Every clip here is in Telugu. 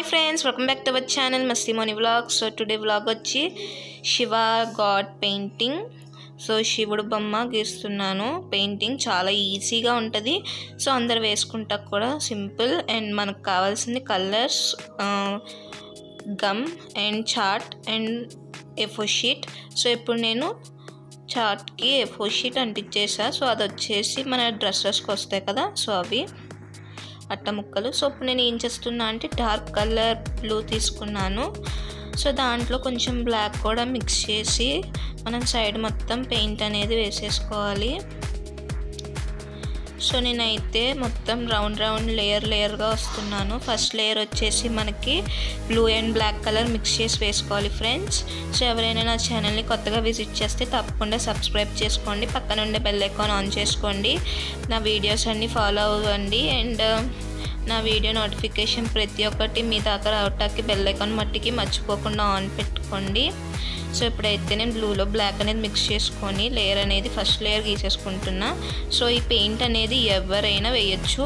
friends welcome back to our channel Masti Moni vlog so today vlog వచ్చి శివ గాడ్ పెయింటింగ్ సో శివుడు బొమ్మ గీస్తున్నాను పెయింటింగ్ చాలా ఈజీగా ఉంటుంది సో అందరు వేసుకుంటా కూడా సింపుల్ అండ్ మనకు కావాల్సింది colours gum and chart and A four sheet so ఇప్పుడు నేను చార్ట్కి ఎఫో షీట్ అంటించేసా సో అది వచ్చేసి మన డ్రెస్సెస్కి వస్తాయి కదా సో అవి అట్ట ముక్కలు సో ఇప్పుడు నేను ఏం చేస్తున్నా అంటే డార్క్ కలర్ బ్లూ తీసుకున్నాను సో దాంట్లో కొంచెం బ్లాక్ కూడా మిక్స్ చేసి మనం సైడ్ మొత్తం పెయింట్ అనేది వేసేసుకోవాలి సో నేనైతే మొత్తం రౌండ్ రౌండ్ లేయర్ లేయర్గా వస్తున్నాను ఫస్ట్ లేయర్ వచ్చేసి మనకి blue and black colour mix చేసి వేసుకోవాలి ఫ్రెండ్స్ సో ఎవరైనా నా ఛానల్ని కొత్తగా విజిట్ చేస్తే తప్పకుండా సబ్స్క్రైబ్ చేసుకోండి పక్కన ఉండే బెల్ ఐకాన్ ఆన్ చేసుకోండి నా వీడియోస్ అన్నీ ఫాలో అవ్వండి అండ్ నా వీడియో నోటిఫికేషన్ ప్రతి ఒక్కటి మీ దాకా రావటానికి బెల్ ఐకాన్ మట్టికి మర్చిపోకుండా ఆన్ పెట్టుకోండి సో ఇప్పుడైతే నేను బ్లూలో బ్లాక్ అనేది మిక్స్ చేసుకొని లేయర్ అనేది ఫస్ట్ లేయర్ గీసేసుకుంటున్నా సో ఈ పెయింట్ అనేది ఎవరైనా వేయచ్చు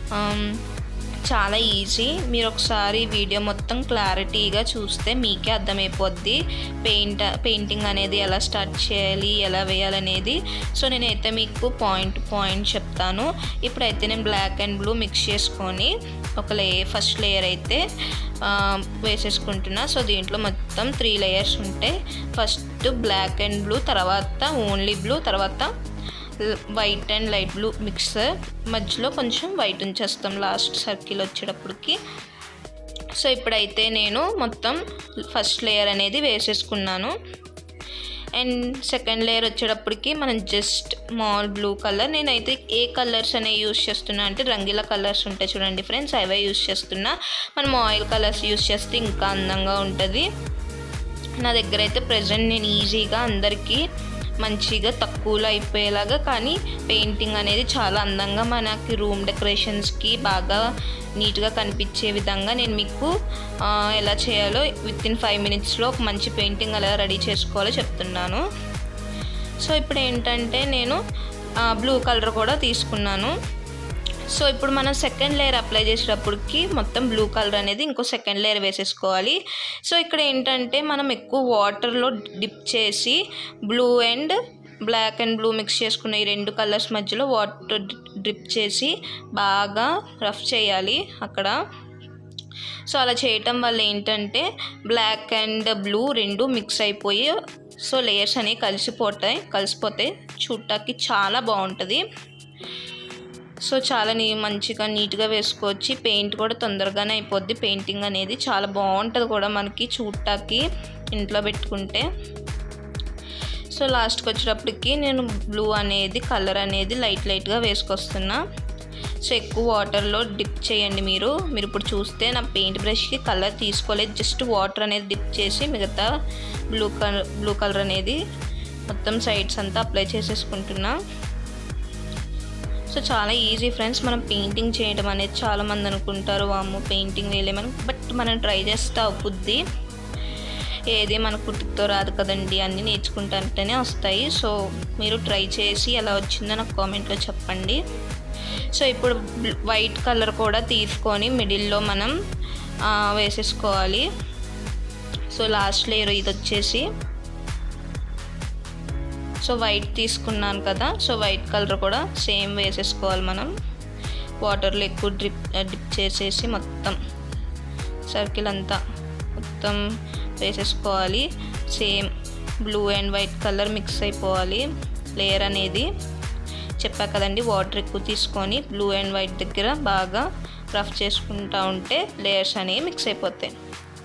చాలా ఈజీ మీరు ఒకసారి వీడియో మొత్తం క్లారిటీగా చూస్తే మీకే అర్థమైపోద్ది పెయింట్ పెయింటింగ్ అనేది ఎలా స్టార్ట్ చేయాలి ఎలా వేయాలనేది సో నేనైతే మీకు పాయింట్ పాయింట్ చెప్తాను ఇప్పుడైతే నేను బ్లాక్ అండ్ బ్లూ మిక్స్ చేసుకొని ఒక లేయర్ ఫస్ట్ లేయర్ అయితే వేసేసుకుంటున్నా సో దీంట్లో మొత్తం త్రీ లేయర్స్ ఉంటాయి ఫస్ట్ బ్లాక్ అండ్ బ్లూ తర్వాత ఓన్లీ బ్లూ తర్వాత white and light blue mixer మధ్యలో కొంచెం వైట్ ఉంచేస్తాం లాస్ట్ సర్కిల్ వచ్చేటప్పటికి సో ఇప్పుడైతే నేను మొత్తం ఫస్ట్ లేయర్ అనేది వేసేసుకున్నాను అండ్ సెకండ్ లేయర్ వచ్చేటప్పటికి మనం జస్ట్ మాల్ బ్లూ కలర్ నేనైతే ఏ కలర్స్ అనేవి యూస్ చేస్తున్నా అంటే రంగిల కలర్స్ ఉంటాయి చూడండి ఫ్రెండ్స్ అవే యూస్ చేస్తున్నా మనం ఆయిల్ కలర్స్ యూస్ చేస్తే ఇంకా అందంగా ఉంటుంది నా దగ్గర అయితే ప్రజెంట్ నేను ఈజీగా అందరికీ మంచిగా తక్కువలో అయిపోయేలాగా కానీ పెయింటింగ్ అనేది చాలా అందంగా మనకి రూమ్ డెకరేషన్స్కి బాగా నీట్గా కనిపించే విధంగా నేను మీకు ఎలా చేయాలో విత్ ఇన్ ఫైవ్ మినిట్స్లో ఒక మంచి పెయింటింగ్ ఎలా రెడీ చేసుకోవాలో చెప్తున్నాను సో ఇప్పుడు ఏంటంటే నేను బ్లూ కలర్ కూడా తీసుకున్నాను సో ఇప్పుడు మనం సెకండ్ లేయర్ అప్లై చేసేటప్పటికి మొత్తం బ్లూ కలర్ అనేది ఇంకో సెకండ్ లేయర్ వేసేసుకోవాలి సో ఇక్కడ ఏంటంటే మనం ఎక్కువ వాటర్లో డిప్ చేసి blue and black and blue mix చేసుకున్న ఈ రెండు కలర్స్ మధ్యలో వాటర్ డ్రిప్ చేసి బాగా రఫ్ చేయాలి అక్కడ సో అలా చేయటం వల్ల ఏంటంటే బ్లాక్ అండ్ బ్లూ రెండు మిక్స్ అయిపోయి సో లేయర్స్ అనేవి కలిసిపోతాయి కలిసిపోతాయి చూడటానికి చాలా బాగుంటుంది సో చాలా నీ మంచిగా నీట్గా వేసుకోవచ్చు పెయింట్ కూడా తొందరగానే అయిపోద్ది పెయింటింగ్ అనేది చాలా బాగుంటుంది కూడా మనకి చూడటానికి ఇంట్లో పెట్టుకుంటే సో లాస్ట్కి వచ్చేటప్పటికి నేను బ్లూ అనేది కలర్ అనేది లైట్ లైట్గా వేసుకొస్తున్నా సో ఎక్కువ వాటర్లో డిప్ చేయండి మీరు మీరు ఇప్పుడు చూస్తే నా పెయింట్ బ్రష్కి కలర్ తీసుకోలేదు జస్ట్ వాటర్ అనేది డిప్ చేసి మిగతా బ్లూ కలర్ బ్లూ కలర్ అనేది మొత్తం సైడ్స్ అంతా అప్లై చేసేసుకుంటున్నా సో చాలా ఈజీ ఫ్రెండ్స్ మనం పెయింటింగ్ చేయడం అనేది చాలామంది అనుకుంటారు వాము పెయింటింగ్ వేయలేమని బట్ మనం ట్రై చేస్తే అవుద్ది ఏది మన కుట్టుతో రాదు కదండి అన్నీ నేర్చుకుంటుంటేనే వస్తాయి సో మీరు ట్రై చేసి ఎలా వచ్చిందో నాకు కామెంట్లో చెప్పండి సో ఇప్పుడు వైట్ కలర్ కూడా తీసుకొని మిడిల్లో మనం వేసేసుకోవాలి సో లాస్ట్ లేయర్ ఇది వచ్చేసి సో వైట్ తీసుకున్నాను కదా సో వైట్ కలర్ కూడా సేమ్ వేసేసుకోవాలి మనం వాటర్లో ఎక్కువ డ్రిప్ డిప్ చేసేసి మొత్తం సర్కిల్ అంతా మొత్తం వేసేసుకోవాలి same blue and white colour mix అయిపోవాలి లేయర్ అనేది చెప్పా కదండి వాటర్ ఎక్కువ తీసుకొని బ్లూ అండ్ వైట్ దగ్గర బాగా రఫ్ చేసుకుంటూ ఉంటే లేయర్స్ అనేవి మిక్స్ అయిపోతాయి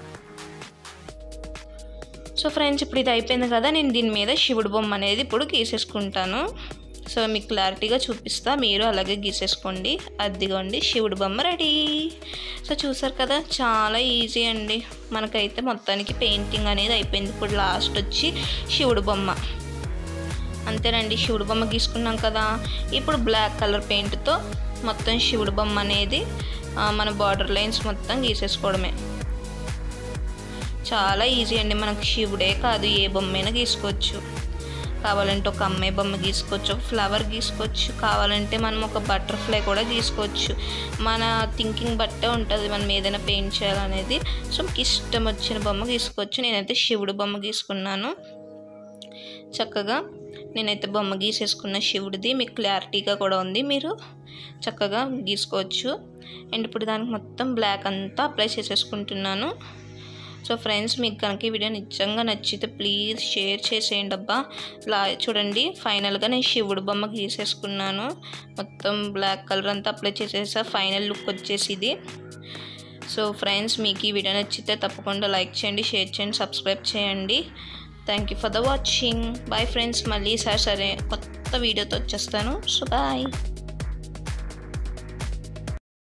సో ఫ్రెండ్స్ ఇప్పుడు ఇది అయిపోయింది కదా నేను దీని మీద శివుడు బొమ్మ అనేది ఇప్పుడు గీసేసుకుంటాను సో మీకు క్లారిటీగా చూపిస్తా మీరు అలాగే గీసేసుకోండి అదిగోండి శివుడు బొమ్మ రెడీ సో చూసారు కదా చాలా ఈజీ అండి మనకైతే మొత్తానికి పెయింటింగ్ అనేది అయిపోయింది ఇప్పుడు లాస్ట్ వచ్చి శివుడు బొమ్మ అంతేనండి శివుడు బొమ్మ గీసుకున్నాం కదా ఇప్పుడు బ్లాక్ కలర్ పెయింట్తో మొత్తం శివుడు బొమ్మ అనేది మన బార్డర్ లైన్స్ మొత్తం గీసేసుకోవడమే చాలా ఈజీ అండి మనకు శివుడే కాదు ఏ బొమ్మైనా గీసుకోవచ్చు కావాలంటే ఒక అమ్మాయి బొమ్మ గీసుకోవచ్చు ఒక ఫ్లవర్ గీసుకోవచ్చు కావాలంటే మనం ఒక బటర్ఫ్లై కూడా గీసుకోవచ్చు మన థింకింగ్ బట్టే ఉంటుంది మనం ఏదైనా పెయింట్ చేయాలనేది సో మీకు ఇష్టం వచ్చిన బొమ్మ గీసుకోవచ్చు నేనైతే శివుడు బొమ్మ గీసుకున్నాను చక్కగా నేనైతే బొమ్మ గీసేసుకున్న శివుడిది మీకు క్లారిటీగా కూడా ఉంది మీరు చక్కగా గీసుకోవచ్చు అండ్ ఇప్పుడు దానికి మొత్తం బ్లాక్ అంతా అప్లై చేసేసుకుంటున్నాను సో ఫ్రెండ్స్ మీకు కనుక ఈ వీడియో నిజంగా నచ్చితే ప్లీజ్ షేర్ చేసేయండి అబ్బా లా చూడండి ఫైనల్గా నేను శివుడు బొమ్మ గీసేసుకున్నాను మొత్తం బ్లాక్ కలర్ అంతా అప్లై చేసేసా ఫైనల్ లుక్ వచ్చేసి ఇది సో ఫ్రెండ్స్ మీకు ఈ వీడియో నచ్చితే తప్పకుండా లైక్ చేయండి షేర్ చేయండి సబ్స్క్రైబ్ చేయండి thank you for the watching bye friends మళ్ళీ సార్ సరే కొత్త వీడియోతో వచ్చేస్తాను సో బాయ్